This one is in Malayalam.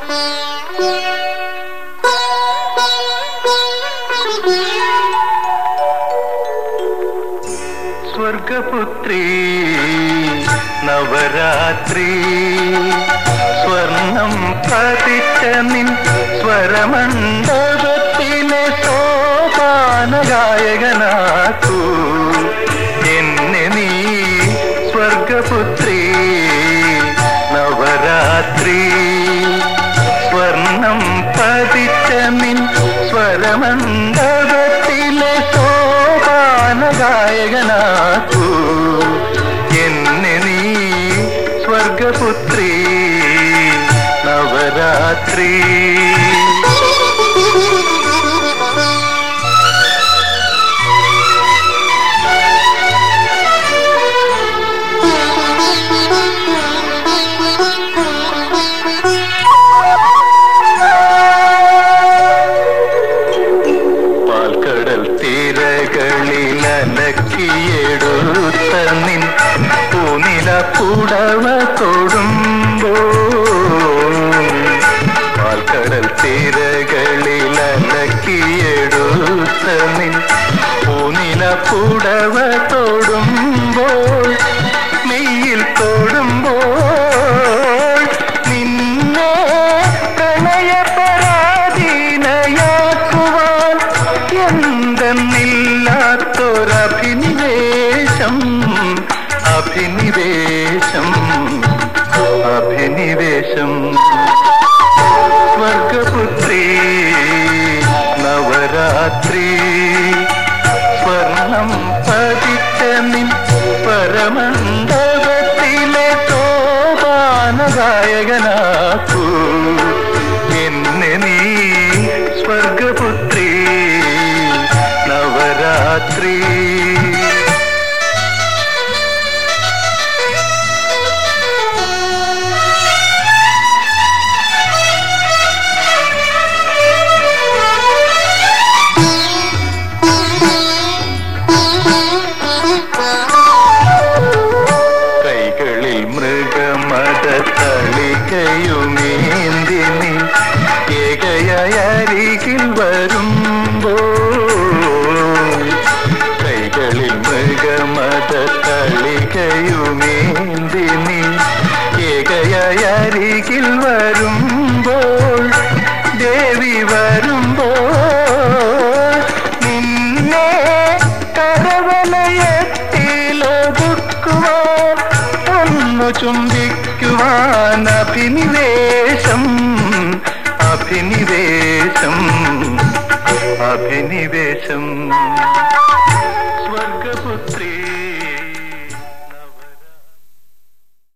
സ്വർഗപുത്രി നവരാത്രി സ്വർണം പതിച്ച നിൻ സ്വരമണ്ഡപത്തിലെ സോപാന ഗായകനാക്കൂ എന്നെ നീ സ്വർഗപുത്രി നവരാത്രി സ്വർണം പതിച്ച നിൻ സ്വരമണ്ഡപത്തിലെ സോപാന ഗായകനാക്കൂ എന്നെ നീ സ്വർഗപുത്രി നവരാത്രി പാൽക്കടൽ തീരകളിൽ അലക്കിയെടുത്ത നിൻ പൂനില പുടവ തൊടുമ്പോ പാൽക്കടൽ തീരകളിൽ അലക്കിയെടുത്ത നിൻ പൂനില പുടവ തൊടുമ്പോൾ മെയ്യിൽ തൊടുമ്പോൾ നിന്നെ പ്രണയപരാധീനയാക്കുവാൻ എന്തെന്നില്ലാത്തൊരഭിനിവേശം അഭിനിവേശം അഭിനിവേശം സ്വർഗപുത്രി നവരാത്രി സ്വർണം പതിച്ച നിൻ പരമണ്ഡപത്തിലെ സോപാന ഗായകനാക്കൂ എന്നെ നീ സ്വർഗപുത്രി നവരാത്രി കൈകളിൽ മൃഗമത തളികയുമേന്തി നീ ഏകയാരികിൽ വരുമ്പോ കൈകളിൽ മൃഗമത തളികയുമേന്തി നീ ഏകയാരികിൽ വരുമ്പോൾ ദേവി വരുമ്പോൾ നിന്നെ കരവലയത്തിലൊതുക്കുവാൻ ഒന്നു ചുംബിക്കുവാൻ അഭിനിവേശം അഭിനിവേശം അഭിനിവേശം സ്വർഗപുത്രി